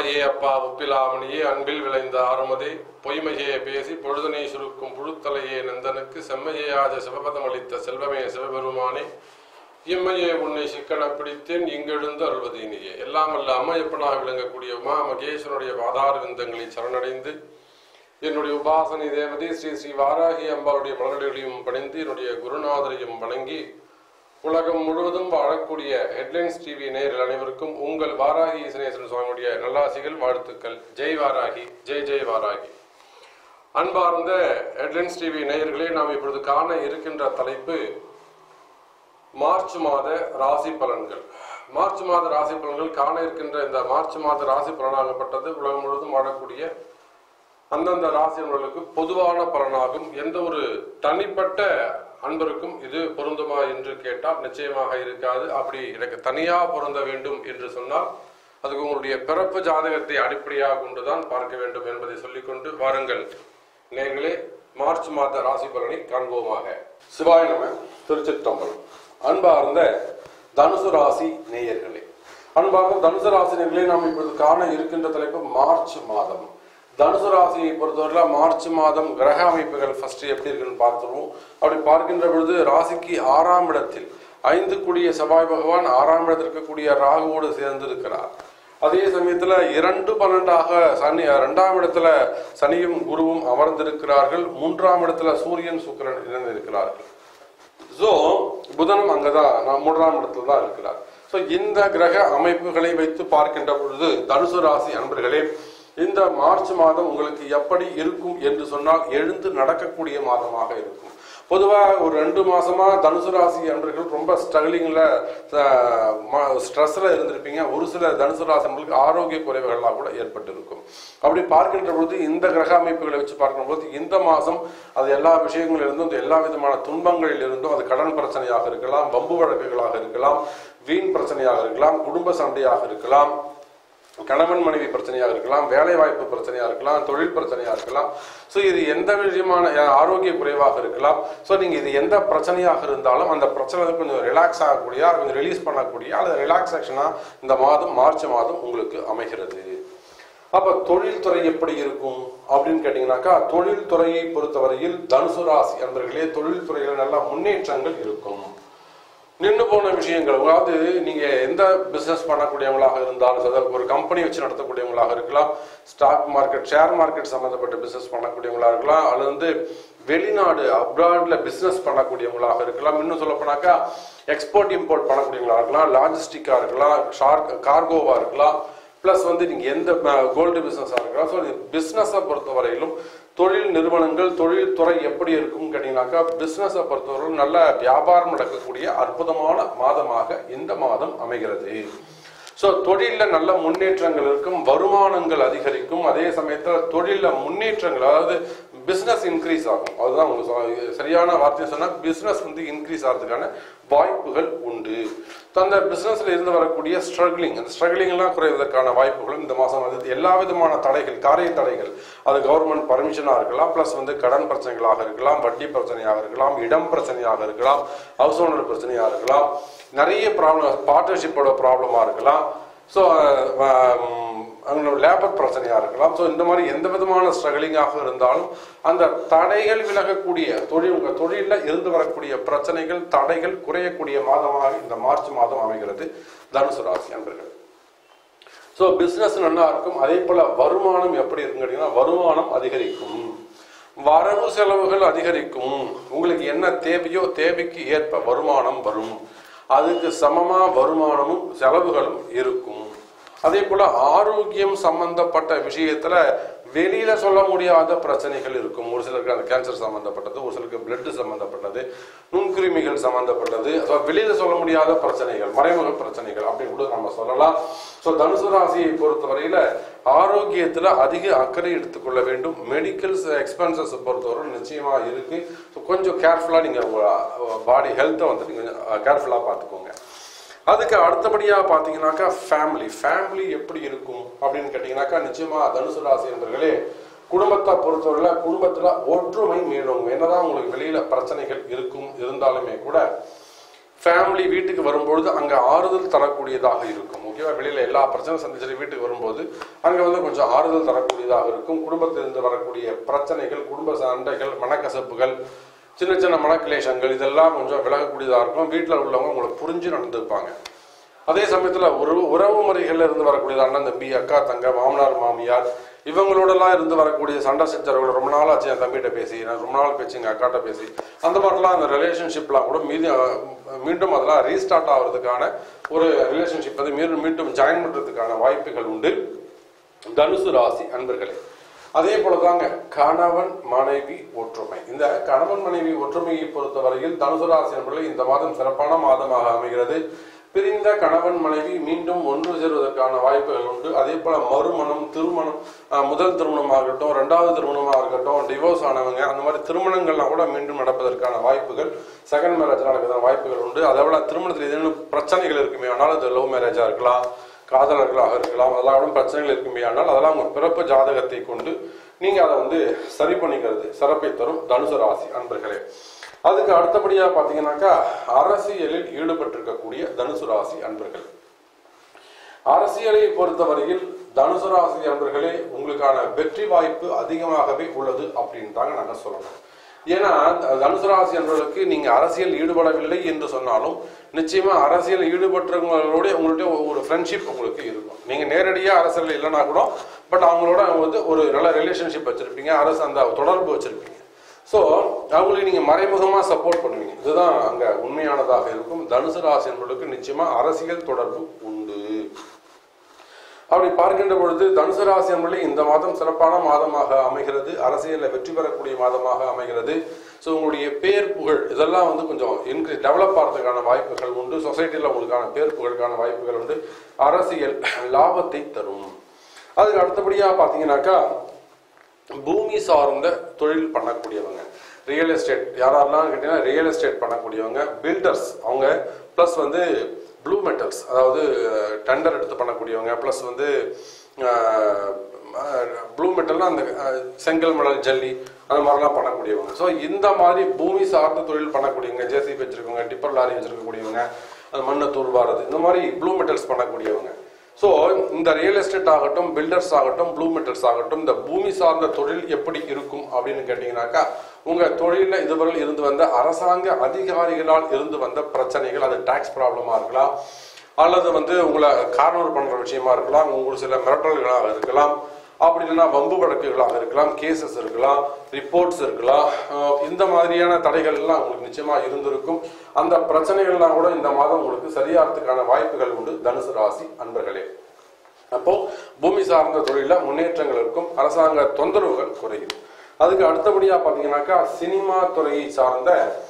அம்மையே அப்பா ஒப்பிலாமணியே அன்பில் விளைந்த ஆறுமதே பொய்மையே பேசி பொழுதனை சுருக்கும் புழுத்தலையே நந்தனுக்கு செம்மையே ஆஜ சிவபதம் அளித்த செல்வமே சிவபெருமானே இம்மையே உன்னை சிக்கன பிடித்தேன் இங்கெழுந்து அருள்வதீனியே எல்லாம் அல்ல அம்மையப்பனாக விளங்கக்கூடிய உமா மகேஸ்வரனுடைய பாதார விந்தங்களை சரணடைந்து என்னுடைய உபாசனை தேவதை ஸ்ரீ ஸ்ரீ வாராகி அம்பாளுடைய மலர்களையும் பணிந்து என்னுடைய குருநாதரையும் வணங்கி உலகம் முழுவதும் வாழக்கூடிய ஹெட்லைன்ஸ் டிவி நேயர்கள் அனைவருக்கும் உங்கள் வாராகி இசனேஸ்வரன் சுவாமியுடைய நல்லாசிகள் வாழ்த்துக்கள் ஜெய் வாராகி ஜெய் ஜெய் வாராகி அன்பார்ந்த ஹெட்லைன்ஸ் டிவி நேயர்களே நாம் இப்பொழுது காண இருக்கின்ற தலைப்பு மார்ச் மாத ராசி பலன்கள் மார்ச் மாத ராசி பலன்கள் காண இருக்கின்ற இந்த மார்ச் மாத ராசி பலனாகப்பட்டது உலகம் முழுவதும் வாழக்கூடிய அந்தந்த ராசினர்களுக்கு பொதுவான பலனாகும் எந்த ஒரு தனிப்பட்ட அன்பருக்கும் இது பொருந்துமா என்று கேட்டால் நிச்சயமாக இருக்காது அப்படி எனக்கு தனியா பொருந்த வேண்டும் என்று சொன்னால் அதுக்கு உங்களுடைய பிறப்பு ஜாதகத்தை அடிப்படையாக கொண்டுதான் பார்க்க வேண்டும் என்பதை சொல்லிக்கொண்டு வாருங்கள் நேர்களே மார்ச் மாத ராசி பலனை காண்போமாக சிவாய நம திருச்சிற்றம்பலம் அன்பார்ந்த தனுசு ராசி நேயர்களே அன்பார்ந்த தனுசு ராசி நேயர்களே நாம் இப்பொழுது காண இருக்கின்ற தலைப்பு மார்ச் மாதம் தனுசு ராசியை பொறுத்தவரையில மார்ச் மாதம் கிரக அமைப்புகள் ஃபர்ஸ்ட் எப்படி இருக்குன்னு பார்த்துருவோம் அப்படி பார்க்கின்ற பொழுது ராசிக்கு ஆறாம் இடத்தில் ஐந்து கூடிய செவ்வாய் பகவான் ஆறாம் இடத்தில் இருக்கக்கூடிய ராகுவோடு சேர்ந்து இருக்கிறார் அதே சமயத்துல இரண்டு பன்னெண்டாக சனி இரண்டாம் இடத்துல சனியும் குருவும் அமர்ந்திருக்கிறார்கள் மூன்றாம் இடத்துல சூரியன் சுக்கிரன் இணைந்திருக்கிறார்கள் ஸோ புதனும் அங்கதான் நான் மூன்றாம் இடத்துல தான் இருக்கிறார் ஸோ இந்த கிரக அமைப்புகளை வைத்து பார்க்கின்ற பொழுது தனுசு ராசி அன்பர்களே இந்த மார்ச் மாதம் உங்களுக்கு எப்படி இருக்கும் என்று சொன்னால் எழுந்து நடக்கக்கூடிய மாதமாக இருக்கும் பொதுவாக ஒரு ரெண்டு மாசமா தனுசு ராசி அன்பர்கள் ரொம்ப ஸ்ட்ரகிளிங்ல ஸ்ட்ரெஸ்ல இருந்திருப்பீங்க ஒரு சில தனுசு ராசி அன்பர்களுக்கு ஆரோக்கிய குறைவுகள்லாம் கூட ஏற்பட்டிருக்கும் அப்படி பார்க்கின்ற பொழுது இந்த கிரக அமைப்புகளை வச்சு பார்க்கின்ற பொழுது இந்த மாசம் அது எல்லா விஷயங்களிலிருந்தும் இந்த எல்லா விதமான துன்பங்களில் இருந்தும் அது கடன் பிரச்சனையாக இருக்கலாம் வம்பு வழக்குகளாக இருக்கலாம் வீண் பிரச்சனையாக இருக்கலாம் குடும்ப சண்டையாக இருக்கலாம் கணவன் மனைவி பிரச்சனையாக இருக்கலாம் வேலை வாய்ப்பு பிரச்சனையாக இருக்கலாம் தொழில் பிரச்சனையாக இருக்கலாம் ஸோ இது எந்த விதமான ஆரோக்கிய குறைவாக இருக்கலாம் ஸோ நீங்கள் இது எந்த பிரச்சனையாக இருந்தாலும் அந்த பிரச்சனை கொஞ்சம் ரிலாக்ஸ் ஆகக்கூடிய கொஞ்சம் ரிலீஸ் பண்ணக்கூடிய அல்லது ரிலாக்ஸேஷனாக இந்த மாதம் மார்ச் மாதம் உங்களுக்கு அமைகிறது அப்ப தொழில்துறை எப்படி இருக்கும் அப்படின்னு கேட்டீங்கன்னாக்கா தொழில்துறையை பொறுத்தவரையில் தனுசு ராசி அன்பர்களே தொழில்துறையில் நல்ல முன்னேற்றங்கள் இருக்கும் நின்று போன விஷயங்கள் அதாவது நீங்க எந்த பிசினஸ் பண்ணக்கூடியவங்களாக இருந்தாலும் சரி ஒரு கம்பெனி வச்சு நடத்தக்கூடியவங்களாக இருக்கலாம் ஸ்டாக் மார்க்கெட் ஷேர் மார்க்கெட் சம்மந்தப்பட்ட பிசினஸ் பண்ணக்கூடியவங்களா இருக்கலாம் அல்லது வந்து வெளிநாடு அப்ராட்ல பிசினஸ் பண்ணக்கூடியவங்களாக இருக்கலாம் இன்னும் சொல்ல போனாக்கா எக்ஸ்போர்ட் இம்போர்ட் பண்ணக்கூடியவங்களா இருக்கலாம் லாஜிஸ்டிக்கா இருக்கலாம் ஷார்க் கார்கோவா இருக்கலாம் ப்ளஸ் வந்து நீங்கள் எந்த கோல்டு பிஸ்னஸாக இருக்கலாம் ஸோ பிஸ்னஸை பொறுத்தவரையிலும் தொழில் நிறுவனங்கள் தொழில் துறை எப்படி இருக்கும் கேட்டீங்கன்னாக்கா பிஸ்னஸை பொறுத்தவரையிலும் நல்ல வியாபாரம் நடக்கக்கூடிய அற்புதமான மாதமாக இந்த மாதம் அமைகிறது ஸோ தொழிலில் நல்ல முன்னேற்றங்கள் இருக்கும் வருமானங்கள் அதிகரிக்கும் அதே சமயத்தில் தொழிலில் முன்னேற்றங்கள் அதாவது பிஸ்னஸ் இன்க்ரீஸ் ஆகும் அதுதான் உங்களுக்கு சரியான வார்த்தையை சொன்னால் பிஸ்னஸ் வந்து இன்க்ரீஸ் ஆகிறதுக்கான வாய்ப்புகள் உண்டு அந்த பிஸ்னஸ்ல இருந்து வரக்கூடிய ஸ்ட்ரகிளிங் அந்த ஸ்ட்ரகிளிங் எல்லாம் குறைவதற்கான வாய்ப்புகளும் இந்த மாதம் வந்து எல்லா விதமான தடைகள் காரிய தடைகள் அது கவர்மெண்ட் பர்மிஷனாக இருக்கலாம் ப்ளஸ் வந்து கடன் பிரச்சனைகளாக இருக்கலாம் வட்டி பிரச்சனையாக இருக்கலாம் இடம் பிரச்சனையாக இருக்கலாம் ஹவுஸ் ஓனர் பிரச்சனையாக இருக்கலாம் நிறைய ப்ராப்ளம் பார்ட்னர்ஷிப்போட ப்ராப்ளமாக இருக்கலாம் ஸோ அவங்களோட லேபர் பிரச்சனையாக இருக்கலாம் ஸோ இந்த மாதிரி எந்த விதமான ஸ்ட்ரகிளிங்காக இருந்தாலும் அந்த தடைகள் விலகக்கூடிய தொழில் உங்கள் தொழிலில் இருந்து வரக்கூடிய பிரச்சனைகள் தடைகள் குறையக்கூடிய மாதமாக இந்த மார்ச் மாதம் அமைகிறது தனுசு ராசி அன்பர்கள் ஸோ பிஸ்னஸ் நல்லா இருக்கும் அதே போல் வருமானம் எப்படி இருக்குன்னு கேட்டிங்கன்னா வருமானம் அதிகரிக்கும் வரவு செலவுகள் அதிகரிக்கும் உங்களுக்கு என்ன தேவையோ தேவைக்கு ஏற்ப வருமானம் வரும் அதுக்கு சமமா வருமானமும் செலவுகளும் இருக்கும் அதே போல ஆரோக்கியம் சம்பந்தப்பட்ட விஷயத்துல வெளியில சொல்ல முடியாத பிரச்சனைகள் இருக்கும் ஒரு சிலருக்கு அந்த கேன்சர் சம்பந்தப்பட்டது ஒரு சிலருக்கு பிளட் சம்பந்தப்பட்டது நுண்கிருமிகள் சம்பந்தப்பட்டது வெளியில சொல்ல முடியாத பிரச்சனைகள் மறைமுக பிரச்சனைகள் அப்படின்னு கூட நம்ம சொல்லலாம் ஸோ தனுசு ராசியை பொறுத்தவரையில ஆரோக்கியத்துல அதிக அக்கறை எடுத்துக்கொள்ள வேண்டும் மெடிக்கல் எக்ஸ்பென்சஸ் பொறுத்தவரை நிச்சயமா இருக்கு ஸோ கொஞ்சம் கேர்ஃபுல்லா நீங்க உங்க பாடி ஹெல்த்தை வந்து நீங்க கேர்ஃபுல்லா பார்த்துக்கோங்க அதுக்கு அடுத்தபடியாக பார்த்தீங்கன்னாக்கா ஃபேமிலி ஃபேமிலி எப்படி இருக்கும் அப்படின்னு கேட்டிங்கனாக்கா நிச்சயமா தனுசு ராசி என்பர்களே குடும்பத்தை பொறுத்தவரையில் குடும்பத்தில் ஒற்றுமை மேலும் என்னதான் உங்களுக்கு வெளியில பிரச்சனைகள் இருக்கும் இருந்தாலுமே கூட ஃபேமிலி வீட்டுக்கு வரும்பொழுது அங்க ஆறுதல் தரக்கூடியதாக இருக்கும் ஓகேவா வெளியில எல்லா பிரச்சனையும் சந்திச்சுட்டு வீட்டுக்கு வரும்போது அங்க வந்து கொஞ்சம் ஆறுதல் தரக்கூடியதாக இருக்கும் குடும்பத்திலிருந்து வரக்கூடிய பிரச்சனைகள் குடும்ப சண்டைகள் மனக்கசப்புகள் சின்ன சின்ன மனக்கிளேஷங்கள் இதெல்லாம் கொஞ்சம் விலகக்கூடியதாக இருக்கும் வீட்டில் உள்ளவங்க உங்களை புரிஞ்சு நடந்துப்பாங்க அதே சமயத்துல ஒரு உறவு முறைகள்ல இருந்து வரக்கூடியது அண்ணன் தம்பி அக்கா தங்க மாமனார் மாமியார் இவங்களோடலாம் இருந்து வரக்கூடிய சண்டை சச்சரவுகள் ரொம்ப நாள் ஆச்சு என் தம்பிகிட்ட பேசி நான் ரொம்ப நாள் பேச்சு எங்கள் அக்காட்ட பேசி அந்த மாதிரிலாம் அந்த ரிலேஷன்ஷிப்லாம் கூட மீதி அஹ், மீண்டும் அதெல்லாம் ரீஸ்டார்ட் ஆகிறதுக்கான ஒரு ரிலேஷன்ஷிப் வந்து மீண்டும் மீண்டும் ஜாயின் பண்ணுறதுக்கான வாய்ப்புகள் உண்டு தனுசு ராசி அன்பர்களே அதே போலதாங்க கணவன் மனைவி ஒற்றுமை இந்த கணவன் மனைவி ஒற்றுமையை பொறுத்தவரையில் தனுசு ராசி அன்பர்களே இந்த மாதம் சிறப்பான மாதமாக அமைகிறது பிரிந்த கணவன் மனைவி மீண்டும் ஒன்று சேருவதற்கான வாய்ப்புகள் உண்டு அதே போல மறுமணம் திருமணம் ஆஹ், முதல் திருமணமாகட்டும் ரெண்டாவது திருமணமாக இருக்கட்டும் டிவோர்ஸ் ஆனவங்க அந்த மாதிரி திருமணங்கள்லாம் கூட மீண்டும் நடப்பதற்கான வாய்ப்புகள் செகண்ட் மேரேஜ் நடக்கிறதான வாய்ப்புகள் உண்டு அதை விட திருமணத்தில் ஏதேனும் பிரச்சனைகள் இருக்குமே ஆனால் அது லவ் மேரேஜா இருக்கலாம் காதலர்களாக இருக்கலாம் அதெல்லாம் கூட பிரச்சனைகள் இருக்குமே ஆனால் அதெல்லாம் உங்க பிறப்பு ஜாதகத்தை கொண்டு நீங்க அதை வந்து சரி பண்ணிக்கிறது சிறப்பை தரும் தனுசு ராசி அன்பர்களே அதுக்கு அடுத்தபடியா பாத்தீங்கன்னாக்கா அரசியலில் ஈடுபட்டிருக்கக்கூடிய தனுசு ராசி அன்பர்கள் அரசியலை பொறுத்தவரையில் தனுசு ராசி அன்பர்களே உங்களுக்கான வெற்றி வாய்ப்பு அதிகமாகவே உள்ளது அப்படின்னு தாங்க நாங்க சொல்லணும் ஏன்னா தனுசு ராசி அன்பர்களுக்கு நீங்க அரசியல் ஈடுபடவில்லை என்று சொன்னாலும் நிச்சயமா அரசியல் ஈடுபட்டவங்களோட உங்கள்ட்ட ஒரு ஃப்ரெண்ட்ஷிப் உங்களுக்கு இருக்கும் நீங்க நேரடியா அரசியல் இல்லைன்னா கூட பட் அவங்களோட வந்து ஒரு நல்ல ரிலேஷன்ஷிப் வச்சிருப்பீங்க அரசு அந்த தொடர்பு வச்சிருப்பீங்க ஸோ அவங்களுக்கு நீங்க மறைமுகமா சப்போர்ட் பண்ணுவீங்க இதுதான் அங்க உண்மையானதாக இருக்கும் தனுசு ராசி என்பவர்களுக்கு நிச்சயமா அரசியல் தொடர்பு உண்டு அப்படி பார்க்கின்ற பொழுது தனுசு ராசி என்பது இந்த மாதம் சிறப்பான மாதமாக அமைகிறது அரசியலில் வெற்றி பெறக்கூடிய மாதமாக அமைகிறது ஸோ உங்களுடைய பேர் புகழ் இதெல்லாம் வந்து கொஞ்சம் இன்க்ரீஸ் டெவலப் ஆகிறதுக்கான வாய்ப்புகள் உண்டு சொசைட்டியில் உங்களுக்கான பேர் புகழுக்கான வாய்ப்புகள் உண்டு அரசியல் லாபத்தை தரும் அதுக்கு அடுத்தபடியாக பார்த்தீங்கன்னாக்கா பூமி சார்ந்த தொழில் பண்ணக்கூடியவங்க ரியல் எஸ்டேட் யாரெல்லாம் கேட்டீங்கன்னா ரியல் எஸ்டேட் பண்ணக்கூடியவங்க பில்டர்ஸ் அவங்க ப்ளஸ் வந்து ப்ளூ மெட்டல்ஸ் அதாவது டெண்டர் எடுத்து பண்ணக்கூடியவங்க ப்ளஸ் வந்து ப்ளூ மெட்டல்னா அந்த அஹ், செங்கல் மணல் ஜல்லி அந்த மாதிரிலாம் பண்ணக்கூடியவங்க ஸோ இந்த மாதிரி பூமி சார்ந்த தொழில் பண்ணக்கூடியவங்க ஜேசிபி வச்சிருக்கவங்க டிப்பர் லாரி வச்சிருக்கக்கூடியவங்க அந்த மண்ணை தூர்வாரது இந்த மாதிரி ப்ளூ மெட்டல்ஸ் பண்ணக்கூடியவங்க ஸோ இந்த ரியல் எஸ்டேட் ஆகட்டும் பில்டர்ஸ் ஆகட்டும் ப்ளூ மெட்டல்ஸ் ஆகட்டும் இந்த பூமி சார்ந்த தொழில் எப்படி இருக்கும் அப்படின்னு கேட்டிங்கனாக்கா உங்க தொழிலில் இதுவரை இருந்து வந்த அரசாங்க அதிகாரிகளால் இருந்து வந்த பிரச்சனைகள் அது டாக்ஸ் ப்ராப்ளமா இருக்கலாம் அல்லது வந்து உங்களை கார்னர் பண்ற விஷயமா இருக்கலாம் உங்களுக்கு சில மிரட்டல்களாக இருக்கலாம் அப்படி இல்லைன்னா வம்பு வழக்குகளாக இருக்கலாம் கேசஸ் இருக்கலாம் ரிப்போர்ட்ஸ் இருக்கலாம் அஹ் இந்த மாதிரியான தடைகள் எல்லாம் உங்களுக்கு நிச்சயமா இருந்திருக்கும் அந்த பிரச்சனைகள்லாம் கூட இந்த மாதம் உங்களுக்கு சரியாகிறதுக்கான வாய்ப்புகள் உண்டு தனுசு ராசி அன்பர்களே அப்போ பூமி சார்ந்த தொழில முன்னேற்றங்கள் இருக்கும் அரசாங்க தொந்தரவுகள் குறையும் அதுக்கு அடுத்தபடியா பாத்தீங்கன்னாக்கா சினிமா துறையை சார்ந்த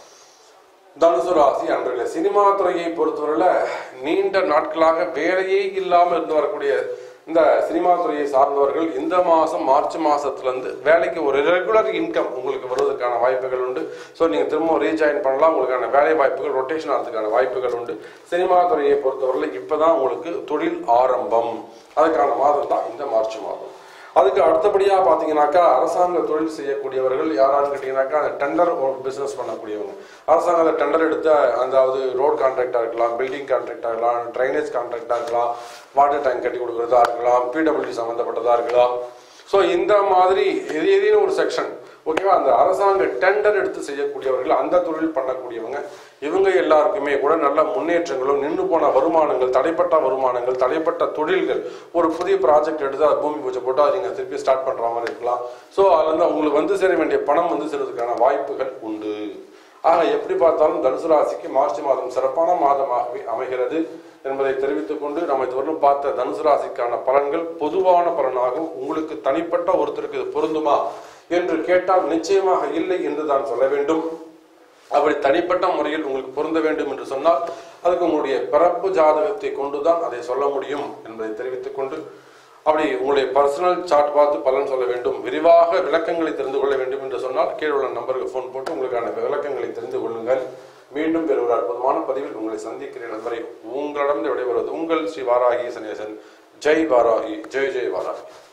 தனுசு ராசி அன்றைய சினிமா துறையை பொறுத்தவரையில நீண்ட நாட்களாக வேலையே இல்லாமல் இருந்து வரக்கூடிய இந்த சினிமா துறையை சார்ந்தவர்கள் இந்த மாசம் மார்ச் மாசத்துல இருந்து வேலைக்கு ஒரு ரெகுலர் இன்கம் உங்களுக்கு வருவதற்கான வாய்ப்புகள் உண்டு ஸோ நீங்க திரும்ப ரீஜாயின் பண்ணலாம் உங்களுக்கான வேலை வாய்ப்புகள் ரொட்டேஷன் ஆகிறதுக்கான வாய்ப்புகள் உண்டு சினிமா துறையை பொறுத்தவரையில இப்பதான் உங்களுக்கு தொழில் ஆரம்பம் அதுக்கான மாதம் தான் இந்த மார்ச் மாதம் அதுக்கு அடுத்தபடியா பாத்தீங்கன்னாக்கா அரசாங்க தொழில் செய்யக்கூடியவர்கள் யாரான்னு கேட்டீங்கன்னாக்கா அந்த டெண்டர் பிசினஸ் பண்ணக்கூடியவங்க அரசாங்க டெண்டர் எடுத்த அதாவது ரோட் கான்ட்ராக்டா இருக்கலாம் பில்டிங் கான்ட்ராக்டா இருக்கலாம் ட்ரைனேஜ் கான்ட்ராக்டா இருக்கலாம் வாட்டர் டேங்க் கட்டி கொடுக்கறதா இருக்கலாம் பிடபிள்யூ சம்பந்தப்பட்டதா இருக்கலாம் ஸோ இந்த மாதிரி எது ஏதேனும் ஒரு செக்ஷன் ஓகேவா அந்த அரசாங்க டெண்டர் எடுத்து செய்யக்கூடியவர்கள் அந்த தொழில் பண்ணக்கூடியவங்க இவங்க எல்லாருக்குமே கூட நல்ல முன்னேற்றங்களும் நின்று போன வருமானங்கள் தடைப்பட்ட வருமானங்கள் தடைப்பட்ட தொழில்கள் ஒரு புதிய ப்ராஜெக்ட் எடுத்து அது பூமி பூஜை போட்டு அதை நீங்கள் திருப்பி ஸ்டார்ட் பண்ற மாதிரி இருக்கலாம் ஸோ அதுல இருந்து உங்களுக்கு வந்து சேர வேண்டிய பணம் வந்து சேர்றதுக்கான வாய்ப்புகள் உண்டு ஆக எப்படி பார்த்தாலும் தனுசு ராசிக்கு மார்ச் மாதம் சிறப்பான மாதமாகவே அமைகிறது என்பதை தெரிவித்துக் கொண்டு நம்ம இதுவரையும் பார்த்த தனுசு ராசிக்கான பலன்கள் பொதுவான பலனாகும் உங்களுக்கு தனிப்பட்ட ஒருத்தருக்கு இது பொருந்துமா என்று கேட்டால் நிச்சயமாக இல்லை என்று தான் சொல்ல வேண்டும் அப்படி தனிப்பட்ட முறையில் உங்களுக்கு பொருந்த வேண்டும் என்று சொன்னால் அதுக்கு உங்களுடைய பிறப்பு ஜாதகத்தை கொண்டுதான் அதை சொல்ல முடியும் என்பதை தெரிவித்துக் கொண்டு அப்படி உங்களுடைய பர்சனல் சார்ட் பார்த்து பலன் சொல்ல வேண்டும் விரிவாக விளக்கங்களை தெரிந்து கொள்ள வேண்டும் என்று சொன்னால் கீழே உள்ள நம்பருக்கு ஃபோன் போட்டு உங்களுக்கான விளக்கங்களை தெரிந்து கொள்ளுங்கள் மீண்டும் வேறு ஒரு அற்புதமான பதிவில் உங்களை சந்திக்கிறேன் நண்பரை உங்களிடம் விடைபெறுவது உங்கள் ஸ்ரீ வாராகி சனேசன் ஜெய் வாராகி ஜெய் ஜெய் வாராகி